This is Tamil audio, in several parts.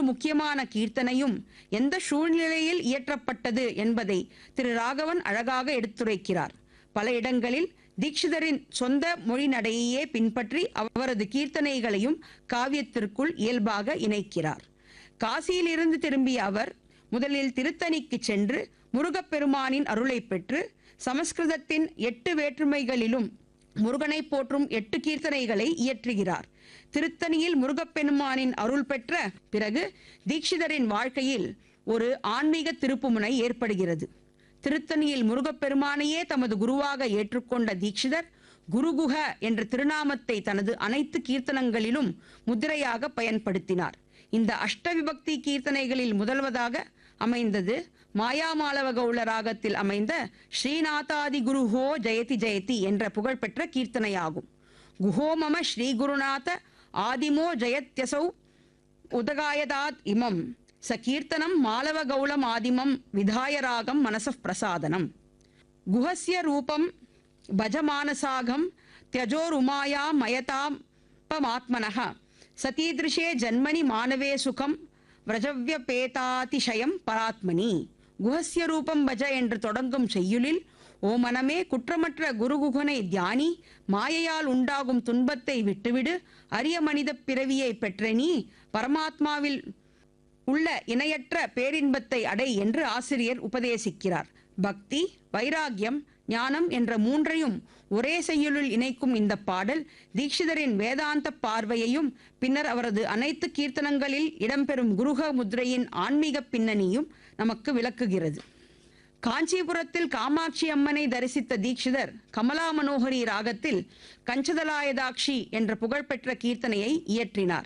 முக்கியமான கீர்த்தனையும் எந்த சூழ்நிலையில் இயற்றப்பட்டது என்பதை திரு ராகவன் அழகாக எடுத்துரைக்கிறார் பல இடங்களில் தீட்சிதரின் சொந்த மொழி நடையையே பின்பற்றி அவரது கீர்த்தனைகளையும் காவியத்திற்குள் இயல்பாக இணைக்கிறார் காசியிலிருந்து திரும்பிய அவர் முதலில் திருத்தணிக்கு சென்று முருகப்பெருமானின் அருளை பெற்று சமஸ்கிருதத்தின் எட்டு வேற்றுமைகளிலும் முருகனை போற்றும் எட்டு கீர்த்தனைகளை இயற்றுகிறார் திருத்தணியில் முருகப்பெருமானின் அருள் பெற்ற பிறகு தீட்சிதரின் வாழ்க்கையில் ஒரு ஆன்மீக திருப்புமுனை ஏற்படுகிறது திருத்தணியில் முருகப்பெருமானையே தமது குருவாக ஏற்றுக்கொண்ட தீட்சிதர் குருகுஹ என்ற திருநாமத்தை தனது அனைத்து கீர்த்தனங்களிலும் முத்திரையாக பயன்படுத்தினார் இந்த அஷ்டவிபக்தி கீர்த்தனைகளில் முதல்வதாக அமைந்தது மாயாமாலவ கௌள ராகத்தில் அமைந்த ஸ்ரீநாதாதி குருஹோ ஜெயதி ஜெயதி என்ற புகழ்பெற்ற கீர்த்தனையாகும் குஹோ மம ஸ்ரீகுருநாத ஆதிமோ ஜெயத்யசௌ உதகாயதாத் இமம் ச கீர்த்தனம் மாலவ கௌளம் ஆதிமம் விதாய ராகம் மனசப் பிரசாதனம் குஹஸ்ய ரூபம் பஜமானசாகம் தியஜோருமாயா மயதாம் பமாத்மனः சதீதృశே ஜன்மனி மானவே சுகம் விரஜவ்யபேதாதிசயம் பராத்மனி குஹஸ்ய ரூபம் பஜ என்று தொடங்கும் செய்யுளில் ஓ மனமே குற்றமற்ற குருகுகனை தியானி மாயையால் உண்டாகும் துன்பத்தை விட்டுவிடு அரிய மனித பிறவியை பெற்ற நீ பரமாத்மாவில் உள்ள இணையற்ற பேரின்பத்தை அடை என்று ஆசிரியர் உபதேசிக்கிறார் பக்தி வைராகியம் ஞானம் என்ற மூன்றையும் ஒரே செய்யுளில் இணைக்கும் இந்த பாடல் தீட்சிதரின் வேதாந்த பார்வையையும் பின்னர் அவரது அனைத்து கீர்த்தனங்களில் இடம்பெறும் குருக முத்ரையின் ஆன்மீக பின்னணியும் நமக்கு விளக்குகிறது காஞ்சிபுரத்தில் காமாட்சி அம்மனை தரிசித்த தீட்சிதர் கமலா மனோகரி ராகத்தில் கஞ்சதலாயதாக்ஷி என்ற புகழ்பெற்ற கீர்த்தனையை இயற்றினார்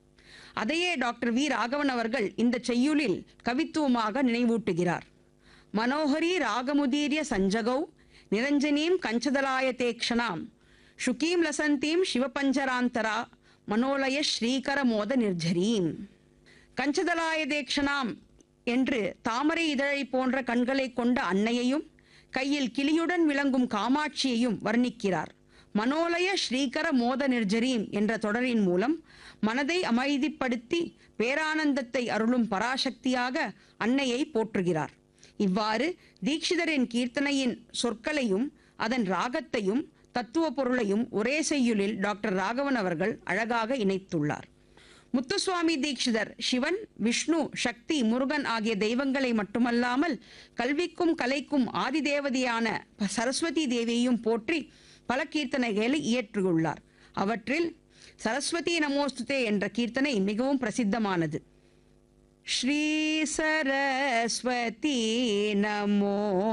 அதையே டாக்டர் வி ராகவன் அவர்கள் இந்த செய்யுளில் கவித்துவமாக நினைவூட்டுகிறார் மனோகரி ராகமுதீரிய சஞ்சகௌ நிரஞ்சனீம் கஞ்சதலாய தேக்ஷணாம் சுகீம் லசந்தீம் சிவபஞ்சராந்தரா மனோலய ஸ்ரீகர மோத நிர்ஜரீம் கஞ்சதலாய தேக்ஷணாம் என்று தாமரை இதழை போன்ற கண்களை கொண்ட அன்னையையும் கையில் கிளியுடன் விளங்கும் காமாட்சியையும் வர்ணிக்கிறார் மனோலய ஸ்ரீகர மோத நிர்ஜரீம் என்ற தொடரின் மூலம் மனதை அமைதிப்படுத்தி பேரானந்தத்தை அருளும் பராசக்தியாக அன்னையை போற்றுகிறார் இவ்வாறு தீட்சிதரின் கீர்த்தனையின் சொற்களையும் அதன் ராகத்தையும் தத்துவ பொருளையும் ஒரே செய்யுளில் டாக்டர் ராகவன் அவர்கள் அழகாக இணைத்துள்ளார் முத்துசுவாமி தீட்சிதர் சிவன் விஷ்ணு சக்தி முருகன் ஆகிய தெய்வங்களை மட்டுமல்லாமல் கல்விக்கும் கலைக்கும் ஆதிதேவதையான சரஸ்வதி தேவியையும் போற்றி பல கீர்த்தனைகளை இயற்றியுள்ளார் அவற்றில் சரஸ்வதி நமோஸ்துதே என்ற கீர்த்தனை மிகவும் பிரசித்தமானது ஸ்ரீ சரஸ்வதி நமோ